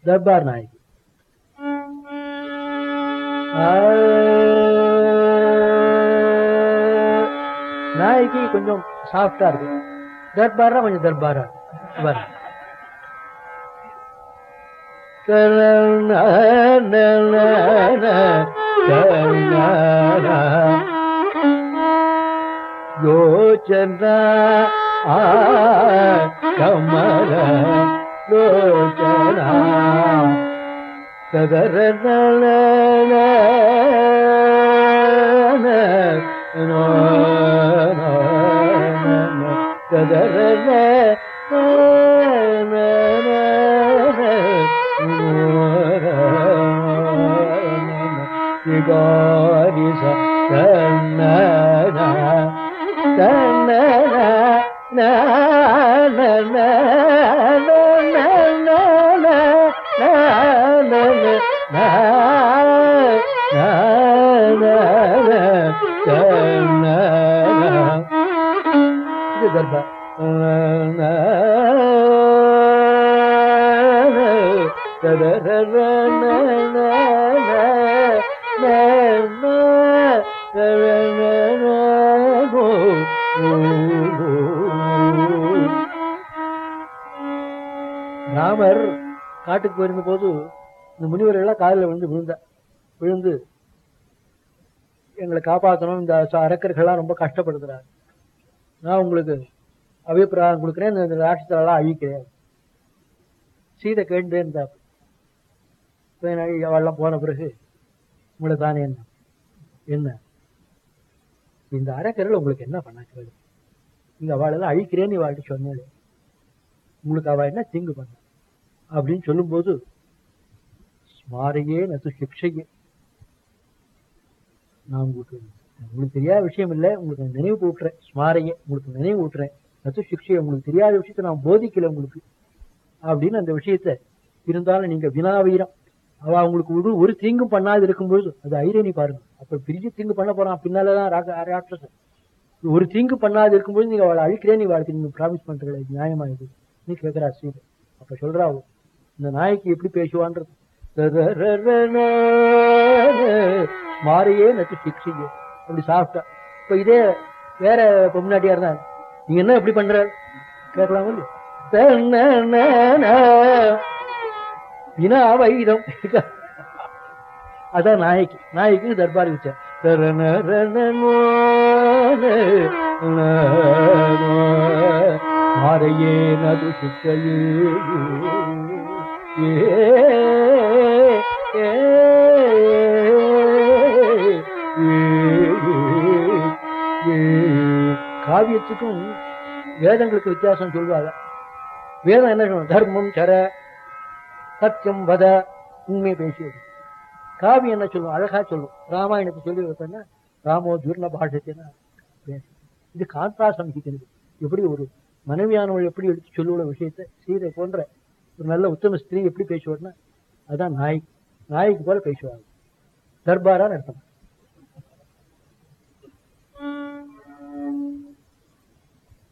தர்பார் நாயகி நாயகி கொஞ்சம் சாஃப்டா இருக்கு தர்பாரா கொஞ்சம் தர்பாரா இருக்கு பாரு. யோச்சனா ஆ கமல லோச்சனா சதர சிகாரி சன்ன இது தர்பா ராமர் காட்டுக்கு போயிருந்த போது இந்த முனிவர் எல்லாம் காலில் விழுந்து விழுந்த விழுந்து எங்களை காப்பாற்றணும் இந்த ச- அரக்கர்கள்லாம் ரொம்ப கஷ்டப்படுத்துறாங்க நான் உங்களுக்கு அபிப்பிராயம் கொடுக்குறேன் இந்த- இந்த ராட்சத்தெல்லாம் அழிக்கிறேன் சீதை கேட்டு இருந்தா கொஞ்ச நாள் அவள்லாம் போன பிறகு உங்களை தானே என்ன என்ன இந்த அரக்கர்கள் உங்களுக்கு என்ன பண்ணா கேளு நீங்க அவளெல்லாம் அழிக்கிறேன்னு இவாள்கிட்ட சொன்னேன் உங்களுக்கு அவ என்ன தீங்கு பண்ண அப்படின்னு சொல்லும்போது ஸ்மாரையே நத்து சிக்ஷையே நான் உங்களுக்கு உங்களுக்கு தெரியாத விஷயம் இல்லை உங்களுக்கு நான் நினைவு ஊட்டுறேன் ஸ்மாரையே உங்களுக்கு நினைவு ஊட்டுறேன் நத்து சிக்ஷையை உங்களுக்கு தெரியாத விஷயத்தை நான் போதிக்கல உங்களுக்கு அப்படின்னு அந்த விஷயத்த இருந்தாலும் நீங்க வினாவீரம் அவ உங்களுக்கு ஒரு ஒரு தீங்கும் பண்ணாது இருக்கும்பொழுது அது ஐரணி பாருங்க அப்ப பெரிய தீங்கு பண்ண போறான் பின்னாலதான் ராக- ராட்சசன் ஒரு தீங்கு பண்ணாது இருக்கும்போது நீங்க அவளை அழிக்கிறேன் நீ வாழ்க்கை நீங்க ப்ராமிஸ் பண்றீங்களே இது நியாயமா இது நீ கேட்கிறா சீதை அப்ப சொல்றா அவ, இந்த நாய்க்கு எப்படி பேசுவான்றது மாறியே நச்சு சிக்ஷியே அப்படி சாப்பிட்டா இப்ப இதே வேற பொம்னாட்டியா இருந்தா நீங்க என்ன எப்படி பண்ற கேட்கலாம் இல்லையா வினா வைரம் அதான் நாய்க்கு நாய்க்கு தர்பார் வச்சேன் மாறையே நது சிக்கையே ஏ ஏ, ஏ, காவியத்துக்கும் வேதங்களுக்கு வித்தியாசம் சொல்லுவாங்க வேதம் என்ன சொல்லுவோம் தர்மம் சர சத்தியம் வத உண்மை பேசியது காவி என்ன சொல்லும் அழகா சொல்லும் ராமாயணத்தை சொல்லி வைப்பேன்னா ராமோ ஜூர்ண பாஷத்தினா பேசு இது காந்தா சம்ஹிக்கிறது எப்படி ஒரு மனைவியானவள் எப்படி எடுத்து சொல்லுவ விஷயத்தை சீதை போன்ற ஒரு நல்ல உத்தம ஸ்திரீ எப்படி பேசுவார்னா அதான் நாய் நாய்க்கு போல பேசுவாங்க தர்பாரா நடத்தணும்